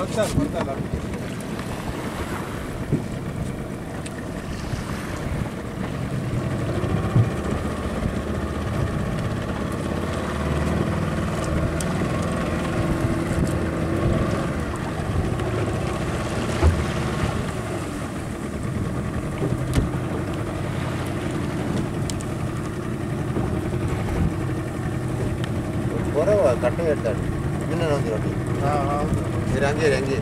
ಬರ್ತಾರೆ ಬರ್ತಾರೆ കുറവാ കട്ട കേട്ടാണ് പിന്നെ നോക്കിയോട്ടെ ഇറങ്ങി ഇറങ്ങി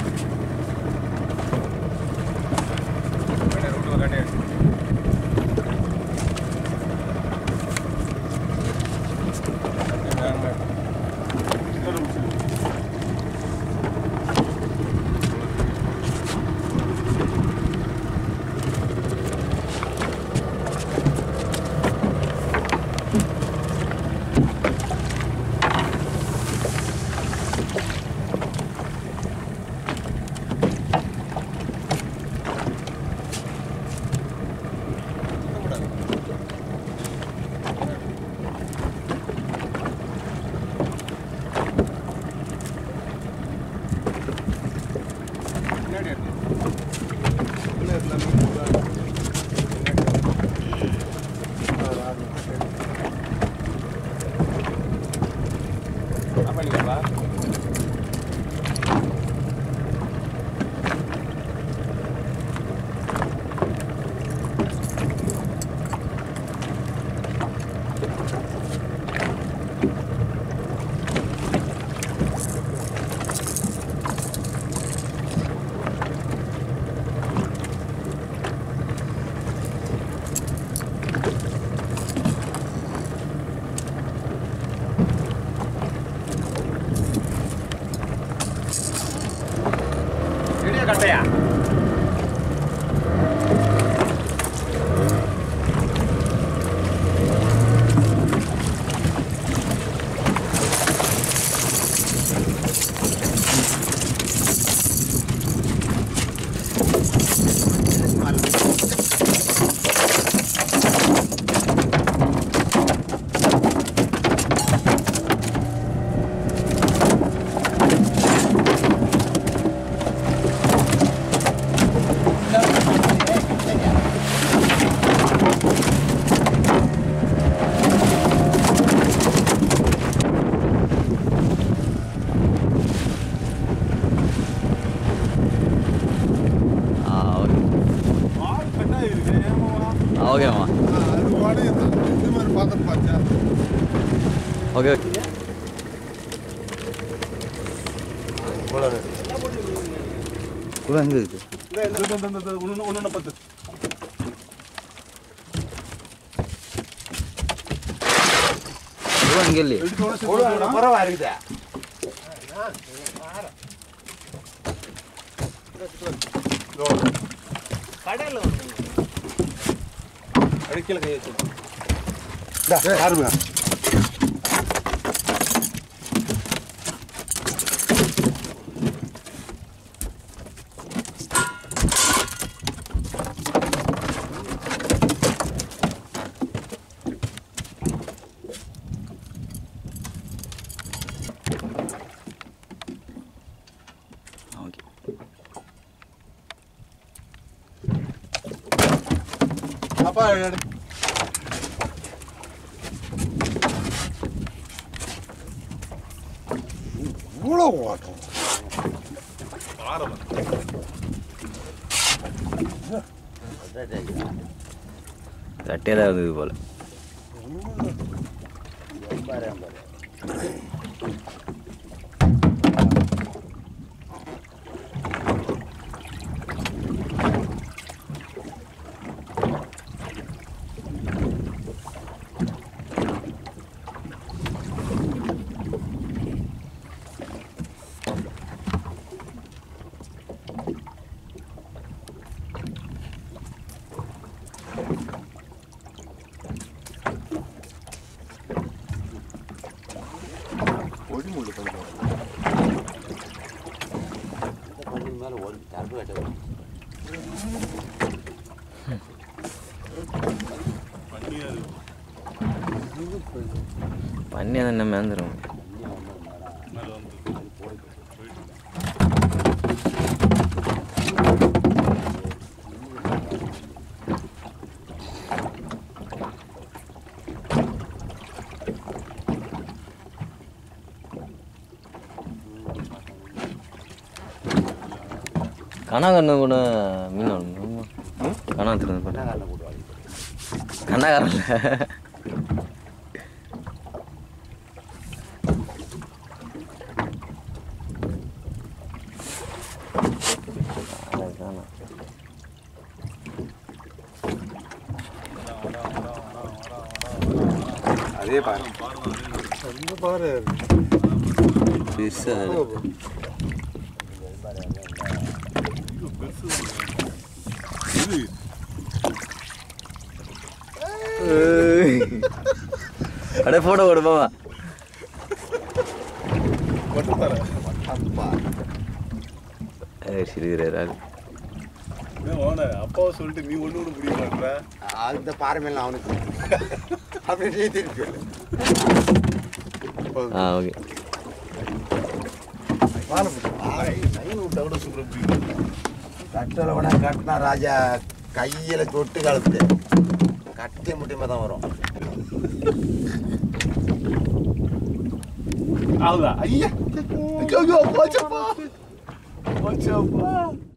ஆ ஓகே ஆ ஓகேம்மா ஓகே ஓகே குழு எங்கே இருக்குது குழு எங்கே இல்லையே കുറവാ இருக்குதா அடிக்கல கை வச்சு யாருங்க ஓகே அப்பா இவ்வளோ ஓட்டம் தட்டியாக தான் இருந்தது போல் மேலே ஒரு தரப்பு கட்ட பண்ணி அதை என்ன மேந்துடும் மேலே வந்து கண்ணா கண்ணு கூட மீன் வாங்கணும் கண்ணா திறந்து போட்டேன் என்ன போட்டு வாங்கி கண்ணாக்காரன்ல அதே பாரு இந்த பாரு அடே போட்டோ போடு மாமா மட்டும் பாரு அப்பா சிரிக்கிறாரு என்ன ஓன அப்பாவை சொல்லிட்டு நீ ஒண்ணு ஒண்ணு புரிய மாட்டேற அந்த பாறை மேல அவனுக்கு அப்படி நீ திருப்பி ஆ ஓகே விட்டா கூட சூப்பரா புரியும் கட்டளை விட கட்டினா ராஜா கையில தொட்டு கலத்து கட்டி முட்டியமா தான் வரும் ஆகுதா ஐயா ஐயோ போச்சப்பா போச்சப்பா